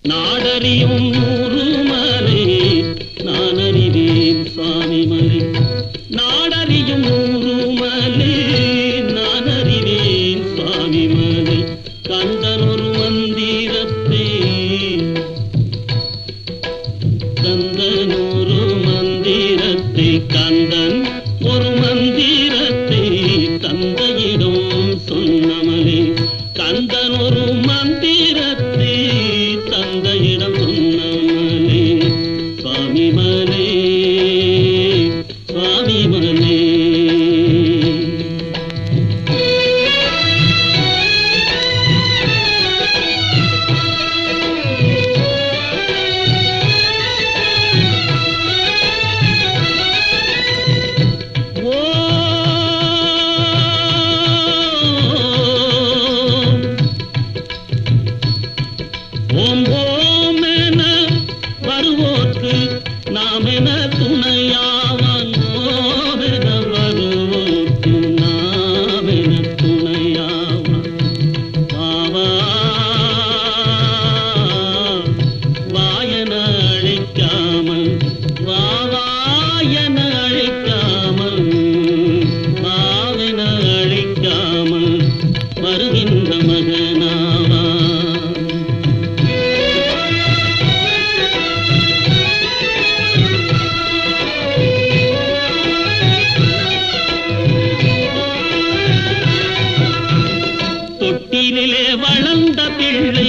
நாடறியும் நூறு மலை நான் அறிவேன் சுவாமி மலை நாடறியும் நூறு மலை நான் அறிவேன் சுவாமி மலை கந்தனொரு மந்திரத்தை கந்தனொரு மந்திரத்தை கந்தன் ஒரு மந்திரத்தை தந்தையிடம் சொன்னமலே கந்தன் ஒரு மந்திரத்தை தந்தையிடம் சொன்னமலே சுவாமி மலே சுவாமி மலே ஓம் ஓம் ஓம் என வருவோர்க்கு நாம் என துணையாவான் ஓம் என வருவோர்க்கு நாம் என துணையாவான் வாவா வாயன அழைக்காமல் வாவாயன அழைக்காமல் வாவென அழைக்காமல் வருகின்ற மகனாவா தொட்டிலே வளர்ந்த பிள்ளை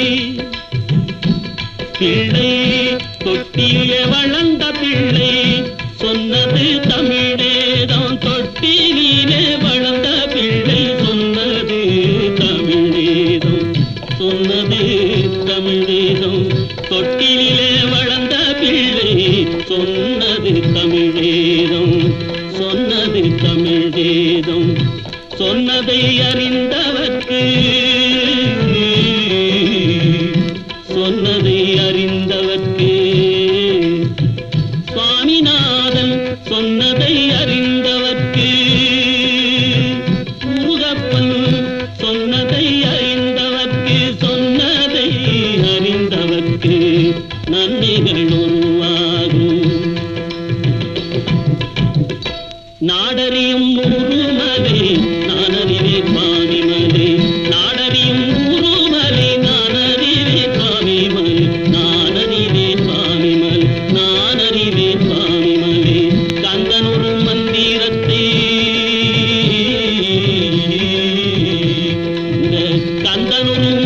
பிள்ளை தொட்டிலே வளர்ந்த பிள்ளை சொன்னது தமிழேதான் தொட்டிலே வளர்ந்த பிள்ளை சொன்னது தமிழேதம் சொன்னது தமிழேதம் தொட்டிலே வளர்ந்த பிள்ளை சொன்னது தமிழேதம் சொன்னது தமிழேதம் சொன்னதை அறிந்தவர்க்கு சொன்னதை அறிந்தவர்க்கு சுவாமிநாதன் சொன்னதை அறிந்தவர்க்கு முருகப்பன் சொன்னதை அறிந்தவர்க்கு சொன்னதை அறிந்தவர்க்கு நன்மைகள் உருவாகும் நாடறியும் நூறு மலை நான் அறிவேன் சுவாமி மலை நாடறியும் நூறு மலை நான் அறிவேன் சுவாமி மலை நான் அறிவேன் சுவாமி மலை நான் அறிவேன் சுவாமி மலை கந்தன் ஒரு மந்திரத்தை இந்த கந்தன் ஒரு